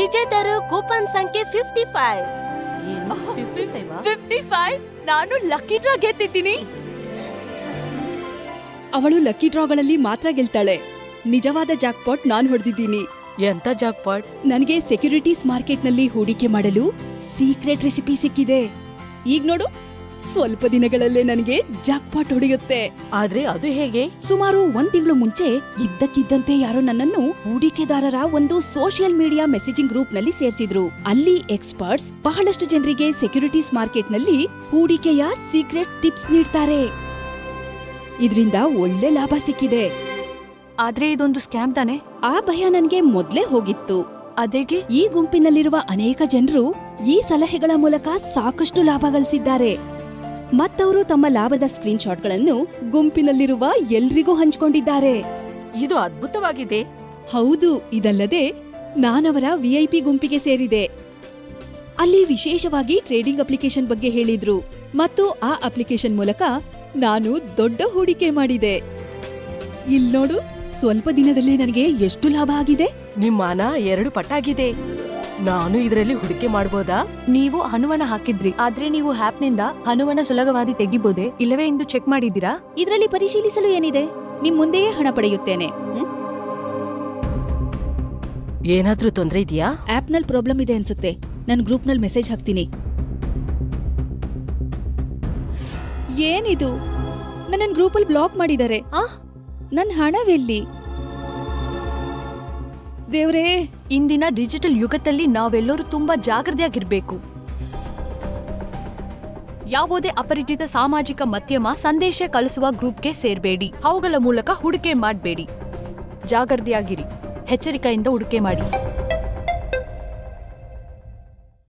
ವಿಜೇತರು coupon ಸಂಖ್ಯೆ fifty five fifty five ನಾನು lucky draw ಗೆದ್ದಿದ್ದೀನಿ ಅವಳು ಲಕ್ಕಿ ಡ್ರಾಗಳಲ್ಲಿ ಮಾತ್ರ ಗೆಲ್ತಾಳೆ ನಿಜವಾದ ಜಾಕ್ಪಾಟ್ ನಾನ್ ಹೊಡೆದಿದ್ದೀನಿ ಎಂತ ಜಾಕ್ಪಾಟ್ ನನಗೆ ಸೆಕ್ಯೂರಿಟೀಸ್ ಮಾರ್ಕೆಟ್ನಲ್ಲಿ ಹೂಡಿಕೆ ಮಾಡಲು ಸೀಕ್ರೆಟ್ ರೆಸಿಪಿ ಸಿಕ್ಕಿದೆ ಈಗ ನೋಡು ಸ್ವಲ್ಪ ದಿನಗಳಲ್ಲೇ ನನಗೆ ಜಾಕ್ಪಾಟ್ ಹೊಡೆಯುತ್ತೆ ಆದ್ರೆ ಅದು ಹೇಗೆ ಸುಮಾರು ಒಂದ್ ತಿಂಗಳು ಮುಂಚೆ ಇದ್ದಕ್ಕಿದ್ದಂತೆ ಯಾರೋ ನನ್ನನ್ನು ಹೂಡಿಕೆದಾರರ ಒಂದು ಸೋಷಿಯಲ್ ಮೀಡಿಯಾ ಮೆಸೇಜಿಂಗ್ ಗ್ರೂಪ್ ನಲ್ಲಿ ಸೇರಿಸಿದ್ರು ಅಲ್ಲಿ ಎಕ್ಸ್ಪರ್ಟ್ಸ್ ಬಹಳಷ್ಟು ಜನರಿಗೆ ಸೆಕ್ಯೂರಿಟೀಸ್ ಮಾರ್ಕೆಟ್ ನಲ್ಲಿ ಹೂಡಿಕೆಯ ಸೀಕ್ರೆಟ್ ಟಿಪ್ಸ್ ನೀಡ್ತಾರೆ ಇದರಿಂದ ಒಳ್ಳೆ ಲಾಭ ಸಿಕ್ಕಿದೆ ಆದ್ರೆ ಇದೊಂದು ಸ್ಕ್ಯಾಮ್ ತಾನೆ ಆ ಭಯ ನನ್ಗೆ ಮೊದ್ಲೇ ಹೋಗಿತ್ತು ಅದೇಗೆ ಈ ಗುಂಪಿನಲ್ಲಿರುವ ಅನೇಕ ಜನರು ಈ ಸಲಹೆಗಳ ಮೂಲಕ ಸಾಕಷ್ಟು ಲಾಭ ಗಳಿಸಿದ್ದಾರೆ ಮತ್ತವರು ತಮ್ಮ ಲಾಭದ ಸ್ಕ್ರೀನ್ ಶಾಟ್ಗಳನ್ನು ಗುಂಪಿನಲ್ಲಿರುವ ಎಲ್ರಿಗೂ ಹಂಚಿಕೊಂಡಿದ್ದಾರೆ ಇದು ಅದ್ಭುತವಾಗಿದೆ ಹೌದು ಇದಲ್ಲದೆ ನಾನವರ ವಿಐಪಿ ಗುಂಪಿಗೆ ಸೇರಿದೆ ಅಲ್ಲಿ ವಿಶೇಷವಾಗಿ ಟ್ರೇಡಿಂಗ್ ಅಪ್ಲಿಕೇಶನ್ ಬಗ್ಗೆ ಹೇಳಿದ್ರು ಮತ್ತು ಆ ಅಪ್ಲಿಕೇಶನ್ ಮೂಲಕ ನಾನು ದೊಡ್ಡ ಹೂಡಿಕೆ ಮಾಡಿದೆ ಇಲ್ ನೋಡು ಸ್ವಲ್ಪ ದಿನದಲ್ಲೇ ನನಗೆ ಎಷ್ಟು ಲಾಭ ಆಗಿದೆ ನಿಮ್ಮ ಹಣ ಎರಡು ಪಟ್ಟಾಗಿದೆ ನಾನು ಇದರಲ್ಲಿ ಹೂಡಿಕೆ ಮಾಡ್ಬೋದಾ ನೀವು ಹನುವನ ಹಾಕಿದ್ರಿ ಆದ್ರೆ ನೀವು ಆಪ್ನಿಂದ ಹನುವನ ಸುಲಭವಾದಿ ತೆಗಿಬೋದೆ ಇಲ್ಲವೇ ಎಂದು ಚೆಕ್ ಮಾಡಿದ್ದೀರಾ ಇದರಲ್ಲಿ ಪರಿಶೀಲಿಸಲು ಏನಿದೆ ನಿಮ್ ಮುಂದೆಯೇ ಹಣ ಪಡೆಯುತ್ತೇನೆ ಹ್ಮ್? ಏನಾದ್ರೂ ತೊಂದ್ರೆ ಇದೆಯಾ ಆಪ್ನಲ್ಲಿ ಪ್ರಾಬ್ಲಮ್ ಇದೆ ಅನ್ಸುತ್ತೆ ನಾನು ಗ್ರೂಪ್ನಲ್ಲಿ ಮೆಸೇಜ್ ಹಾಕ್ತೀನಿ ಏನಿದು ನನ್ನ ಗ್ರೂಪಲ್ಲಿ ಬ್ಲಾಕ್ ಮಾಡಿದ್ದಾರೆ ಆ ನನ್ನ ಹಣವೆಲ್ಲಿ ದೇವ್ರೇ ಇಂದಿನ ಡಿಜಿಟಲ್ ಯುಗದಲ್ಲಿ ನಾವೆಲ್ಲರೂ ತುಂಬಾ ಜಾಗೃತಿಯಾಗಿರ್ಬೇಕು ಯಾವುದೇ ಅಪರಿಚಿತ ಸಾಮಾಜಿಕ ಮಾಧ್ಯಮ ಸಂದೇಶ ಕಳಿಸುವ ಗ್ರೂಪ್ಗೆ ಸೇರ್ಬೇಡಿ ಅವುಗಳ ಮೂಲಕ ಹೂಡಿಕೆ ಮಾಡಬೇಡಿ ಜಾಗೃತಿಯಾಗಿರಿ ಎಚ್ಚರಿಕೆಯಿಂದ ಹೂಡಿಕೆ ಮಾಡಿ